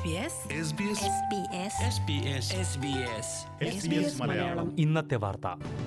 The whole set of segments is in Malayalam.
SBS SBS SBS മലയാളം ഇന്നത്തെ വാർത്ത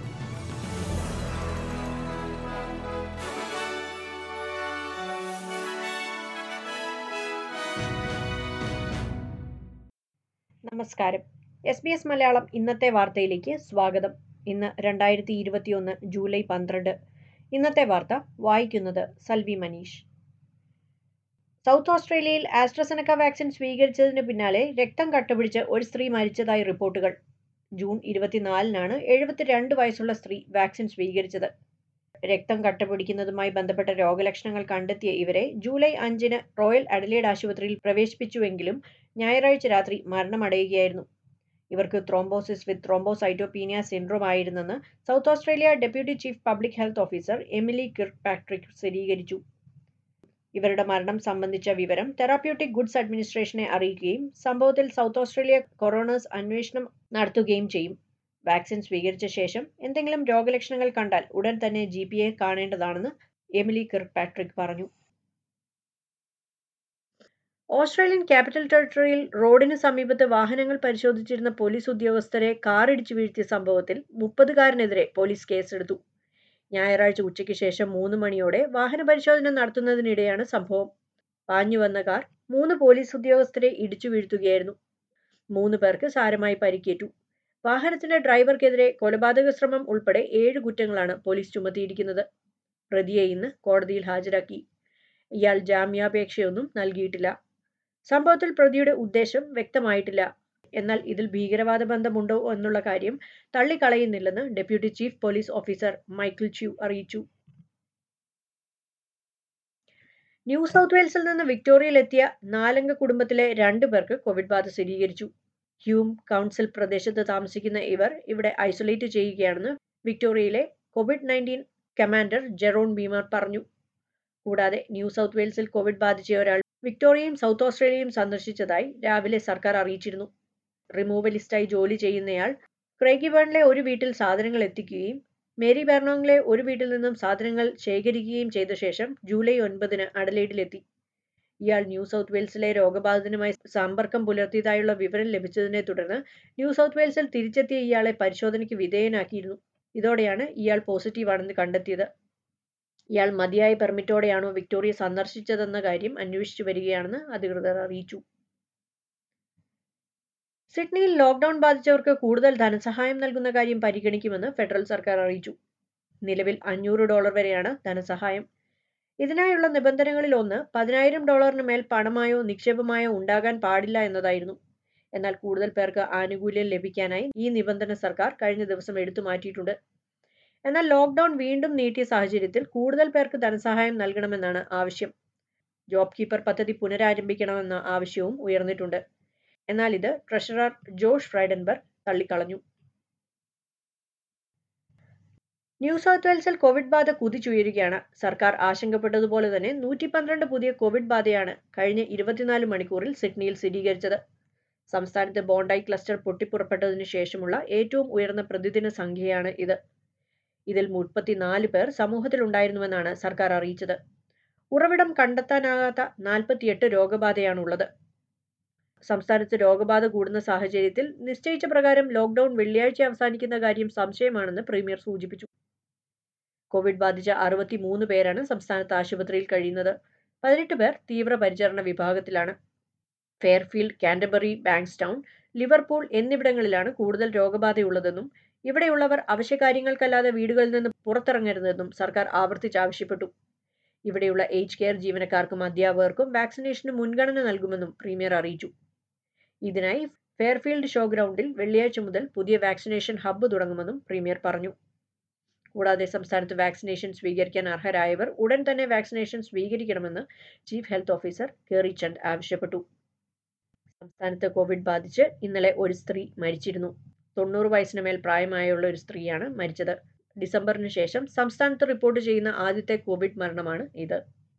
നമസ്കാരം എസ് ബി എസ് മലയാളം ഇന്നത്തെ വാർത്തയിലേക്ക് സ്വാഗതം ഇന്ന് രണ്ടായിരത്തി ഇരുപത്തിയൊന്ന് ജൂലൈ പന്ത്രണ്ട് ഇന്നത്തെ വാർത്ത വായിക്കുന്നത് സൽവി മനീഷ് സൗത്ത് ഓസ്ട്രേലിയയിൽ ആസ്ട്രസെനക്ക വാക്സിൻ സ്വീകരിച്ചതിന് പിന്നാലെ രക്തം കട്ടപിടിച്ച് ഒരു സ്ത്രീ മരിച്ചതായി റിപ്പോർട്ടുകൾ ജൂൺ ഇരുപത്തിനാലിനാണ് എഴുപത്തിരണ്ട് വയസ്സുള്ള സ്ത്രീ വാക്സിൻ സ്വീകരിച്ചത് രക്തം കട്ടപിടിക്കുന്നതുമായി ബന്ധപ്പെട്ട രോഗലക്ഷണങ്ങൾ കണ്ടെത്തിയ ഇവരെ ജൂലൈ അഞ്ചിന് റോയൽ അഡലേഡ് ആശുപത്രിയിൽ പ്രവേശിപ്പിച്ചുവെങ്കിലും ഞായറാഴ്ച രാത്രി മരണമടയുകയായിരുന്നു ഇവർക്ക് ത്രോംബോസിസ് വിത്ത് ത്രോംബോസൈറ്റോപീനിയ സിൻഡ്രോം ആയിരുന്നെന്ന് South Australia deputy chief public health officer Emily Kirkpatrick സ്ഥിരീകരിച്ചു ഇവരുടെ മരണം സംബന്ധിച്ച വിവരം തെറാപ്യൂട്ടിക് ഗുഡ്സ് അഡ്മിനിസ്ട്രേഷനെ അറിയിക്കുകയും സംഭവത്തിൽ സൗത്ത് ഓസ്ട്രേലിയ കൊറോണേഴ്സ് അന്വേഷണം നടത്തുകയും ചെയ്യും വാക്സിൻ സ്വീകരിച്ച ശേഷം എന്തെങ്കിലും രോഗലക്ഷണങ്ങൾ കണ്ടാൽ ഉടൻ തന്നെ ജി പി എ കാണേണ്ടതാണെന്ന് എമിലി കിർക്ക് പാട്രിക് പറഞ്ഞു ഓസ്ട്രേലിയൻ ക്യാപിറ്റൽ ടെറിട്ടറിയിൽ റോഡിന് സമീപത്ത് വാഹനങ്ങൾ പരിശോധിച്ചിരുന്ന പോലീസ് ഉദ്യോഗസ്ഥരെ കാറിടിച്ചു വീഴ്ത്തിയ സംഭവത്തിൽ മുപ്പതുകാരനെതിരെ പോലീസ് കേസെടുത്തു ഞായറാഴ്ച ഉച്ചയ്ക്ക് ശേഷം മൂന്ന് മണിയോടെ വാഹന പരിശോധന നടത്തുന്നതിനിടെയാണ് സംഭവം പാഞ്ഞു വന്ന കാർ മൂന്ന് പോലീസ് ഉദ്യോഗസ്ഥരെ ഇടിച്ചു വീഴ്ത്തുകയായിരുന്നു മൂന്ന് പേർക്ക് സാരമായി പരിക്കേറ്റു വാഹനത്തിന്റെ ഡ്രൈവർക്കെതിരെ കൊലപാതക ശ്രമം ഉൾപ്പെടെ ഏഴ് കുറ്റങ്ങളാണ് പോലീസ് ചുമത്തിയിരിക്കുന്നത് പ്രതിയെ ഇന്ന് കോടതിയിൽ ഹാജരാക്കി ഇയാൾ ജാമ്യാപേക്ഷയൊന്നും നൽകിയിട്ടില്ല സംഭവത്തിൽ പ്രതിയുടെ ഉദ്ദേശം വ്യക്തമായിട്ടില്ല എന്നാൽ ഇതിൽ ഭീകരവാദ ബന്ധമുണ്ടോ എന്നുള്ള കാര്യം തള്ളിക്കളയുന്നില്ലെന്ന് deputy chief police officer Michael Chew അറിയിച്ചു ന്യൂ സൗത്ത് വെയിൽസിൽ നിന്ന് വിക്ടോറിയയിലെത്തിയ നാലംഗ കുടുംബത്തിലെ രണ്ടു പേർക്ക് കോവിഡ് ബാധ സ്ഥിരീകരിച്ചു ഹ്യൂം കൗൺസിൽ പ്രദേശത്ത് താമസിക്കുന്ന ഇവർ ഇവിടെ ഐസൊലേറ്റ് ചെയ്യുകയാണെന്ന് വിക്ടോറിയയിലെ COVID nineteen commander Jeroen Weimar പറഞ്ഞു കൂടാതെ ന്യൂ സൗത്ത് വെയിൽസിൽ കോവിഡ് ബാധിച്ച ഒരാൾ വിക്ടോറിയയും സൗത്ത് ഓസ്ട്രേലിയയും സന്ദർശിച്ചതായി രാവിലെ സർക്കാർ അറിയിച്ചിരുന്നു റിമൂവലിസ്റ്റായി ജോലി ചെയ്യുന്നയാൾ ക്രൈഗിബേണിലെ ഒരു വീട്ടിൽ സാധനങ്ങൾ എത്തിക്കുകയും മേരി ബെർണോങ്ങിലെ ഒരു വീട്ടിൽ നിന്നും സാധനങ്ങൾ ശേഖരിക്കുകയും ചെയ്ത ശേഷം ജൂലൈ ഒൻപതിന് അഡലേഡിലെത്തി ഇയാൾ ന്യൂ സൗത്ത് വെയിൽസിലെ രോഗബാധിതനുമായി സമ്പർക്കം പുലർത്തിയതായുള്ള വിവരം ലഭിച്ചതിനെ തുടർന്ന് ന്യൂ സൗത്ത് വെയിൽസിൽ തിരിച്ചെത്തിയ ഇയാളെ പരിശോധനയ്ക്ക് വിധേയനാക്കിയിരുന്നു ഇതോടെയാണ് ഇയാൾ പോസിറ്റീവാണെന്ന് കണ്ടെത്തിയത് ഇയാൾ മതിയായ പെർമിറ്റോടെയാണോ വിക്ടോറിയ സന്ദർശിച്ചതെന്ന കാര്യം അന്വേഷിച്ചു വരികയാണെന്ന് അധികൃതർ അറിയിച്ചു സിഡ്നിയിൽ ലോക്ക്ഡൌൺ ബാധിച്ചവർക്ക് കൂടുതൽ ധനസഹായം നൽകുന്ന കാര്യം പരിഗണിക്കുമെന്ന് ഫെഡറൽ സർക്കാർ അറിയിച്ചു നിലവിൽ അഞ്ഞൂറ് ഡോളർ വരെയാണ് ധനസഹായം ഇതിനായുള്ള നിബന്ധനകളിൽ ഒന്ന് പതിനായിരം ഡോളറിന് മേൽ പണമായോ നിക്ഷേപമായോ ഉണ്ടാകാൻ പാടില്ല എന്നതായിരുന്നു എന്നാൽ കൂടുതൽ പേർക്ക് ആനുകൂല്യം ലഭിക്കാനായി ഈ നിബന്ധന സർക്കാർ കഴിഞ്ഞ ദിവസം എടുത്തു മാറ്റിയിട്ടുണ്ട് എന്നാൽ ലോക്ക്ഡൌൺ വീണ്ടും നീട്ടിയ സാഹചര്യത്തിൽ കൂടുതൽ പേർക്ക് ധനസഹായം നൽകണമെന്നാണ് ആവശ്യം ജോബ് കീപ്പർ പദ്ധതി പുനരാരംഭിക്കണമെന്ന ആവശ്യവും ഉയർന്നിട്ടുണ്ട് എന്നാൽ ഇത് ട്രഷറർ ജോഷ് ഫ്രൈഡൻബർഗ് തള്ളിക്കളഞ്ഞു ന്യൂ സൗത്ത് വെയിൽസിൽ കോവിഡ് ബാധ കുതിച്ചുയരുകയാണ് സർക്കാർ ആശങ്കപ്പെട്ടതുപോലെ തന്നെ നൂറ്റി പന്ത്രണ്ട് പുതിയ കോവിഡ് ബാധയാണ് കഴിഞ്ഞ ഇരുപത്തിനാല് മണിക്കൂറിൽ സിഡ്നിയിൽ സ്ഥിരീകരിച്ചത് സംസ്ഥാനത്ത് ബോണ്ടായി ക്ലസ്റ്റർ പൊട്ടിപ്പുറപ്പെട്ടതിനു ശേഷമുള്ള ഏറ്റവും ഉയർന്ന പ്രതിദിന സംഖ്യയാണ് ഇത് ഇതിൽ മുപ്പത്തിനാല് പേർ സമൂഹത്തിലുണ്ടായിരുന്നുവെന്നാണ് സർക്കാർ അറിയിച്ചത് ഉറവിടം കണ്ടെത്താനാകാത്ത നാൽപ്പത്തിയെട്ട് രോഗബാധയാണുള്ളത് സംസ്ഥാനത്ത് രോഗബാധ കൂടുന്ന സാഹചര്യത്തിൽ നിശ്ചയിച്ച പ്രകാരം ലോക്ക്ഡൌൺ വെള്ളിയാഴ്ച അവസാനിക്കുന്ന കാര്യം സംശയമാണെന്ന് പ്രീമിയർ സൂചിപ്പിച്ചു കോവിഡ് ബാധിച്ച അറുപത്തിമൂന്ന് പേരാണ് സംസ്ഥാനത്ത് ആശുപത്രിയിൽ കഴിയുന്നത് പതിനെട്ട് പേർ തീവ്രപരിചരണ വിഭാഗത്തിലാണ് ഫെയർഫീൽഡ് കാൻഡബറി ബാങ്ക്സ്റ്റൗൺ ലിവർപൂൾ എന്നിവിടങ്ങളിലാണ് കൂടുതൽ രോഗബാധയുള്ളതെന്നും ഇവിടെയുള്ളവർ അവശ്യകാര്യങ്ങൾക്കല്ലാതെ വീടുകളിൽ നിന്ന് പുറത്തിറങ്ങരുതെന്നും സർക്കാർ ആവർത്തിച്ച് ആവശ്യപ്പെട്ടു ഇവിടെയുള്ള ഏജ് കെയർ ജീവനക്കാർക്കും അധ്യാപകർക്കും വാക്സിനേഷന് മുൻഗണന നൽകുമെന്നും പ്രീമിയർ അറിയിച്ചു ഇതിനായി ഫെയർഫീൽഡ് ഷോ ഗ്രൗണ്ടിൽ വെള്ളിയാഴ്ച മുതൽ പുതിയ വാക്സിനേഷൻ ഹബ്ബ് തുടങ്ങുമെന്നും പ്രീമിയർ പറഞ്ഞു കൂടാതെ സംസ്ഥാനത്ത് വാക്സിനേഷൻ സ്വീകരിക്കാൻ അർഹരായവർ ഉടൻ തന്നെ വാക്സിനേഷൻ സ്വീകരിക്കണമെന്ന് ചീഫ് ഹെൽത്ത് ഓഫീസർ കേറി ചന്ദ് ആവശ്യപ്പെട്ടു സംസ്ഥാനത്ത് കോവിഡ് ബാധിച്ച് ഇന്നലെ ഒരു സ്ത്രീ മരിച്ചിരുന്നു തൊണ്ണൂറ് വയസ്സിന് മേൽ പ്രായമായുള്ള ഒരു സ്ത്രീയാണ് മരിച്ചത് ഡിസംബറിന് ശേഷം സംസ്ഥാനത്ത് റിപ്പോർട്ട് ചെയ്യുന്ന ആദ്യത്തെ കോവിഡ് മരണമാണ് ഇത്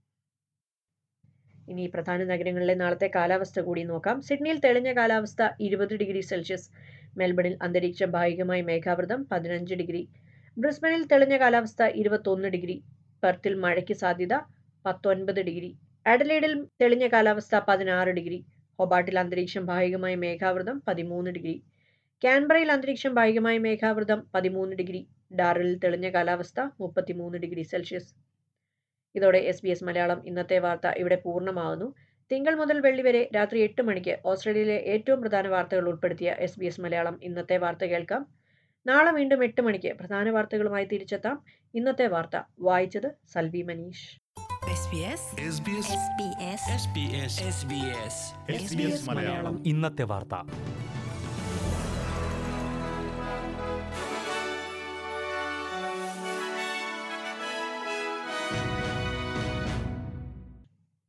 ഇനി പ്രധാന നഗരങ്ങളിലെ നാളത്തെ കാലാവസ്ഥ കൂടി നോക്കാം സിഡ്നിയിൽ തെളിഞ്ഞ കാലാവസ്ഥ ഇരുപത് ഡിഗ്രി സെൽഷ്യസ് മെൽബണിൽ അന്തരീക്ഷം ഭാഗികമായി മേഘാവൃതം പതിനഞ്ച് ഡിഗ്രി ബ്രിസ്ബനിൽ തെളിഞ്ഞ കാലാവസ്ഥ ഇരുപത്തൊന്ന് ഡിഗ്രി പെർത്തിൽ മഴയ്ക്ക് സാധ്യത പത്തൊൻപത് ഡിഗ്രി അഡലേഡിൽ തെളിഞ്ഞ കാലാവസ്ഥ പതിനാറ് ഡിഗ്രി ഹൊബാട്ടിൽ അന്തരീക്ഷം ഭാഗികമായി മേഘാവൃതം പതിമൂന്ന് ഡിഗ്രി കാൻബറയിൽ അന്തരീക്ഷം ഭാഗികമായി മേഘാവൃതം പതിമൂന്ന് ഡിഗ്രി ഡാറിൽ തെളിഞ്ഞ കാലാവസ്ഥ മുപ്പത്തിമൂന്ന് ഡിഗ്രി സെൽഷ്യസ് ഇതോടെ എസ് ബി എസ് മലയാളം ഇന്നത്തെ വാർത്ത ഇവിടെ പൂർണ്ണമാകുന്നു തിങ്കൾ മുതൽ വെള്ളി വരെ രാത്രി എട്ട് മണിക്ക് ഓസ്ട്രേലിയയിലെ ഏറ്റവും പ്രധാന വാർത്തകൾ ഉൾപ്പെടുത്തിയ എസ് ബി എസ് മലയാളം ഇന്നത്തെ വാർത്ത കേൾക്കാം നാളെ വീണ്ടും എട്ട് മണിക്ക് പ്രധാന വാർത്തകളുമായി തിരിച്ചെത്താം ഇന്നത്തെ വാർത്ത വായിച്ചത് Salvi Manish SBS SBS SBS SBS SBS SBS Malayalam ഇന്നത്തെ വാർത്ത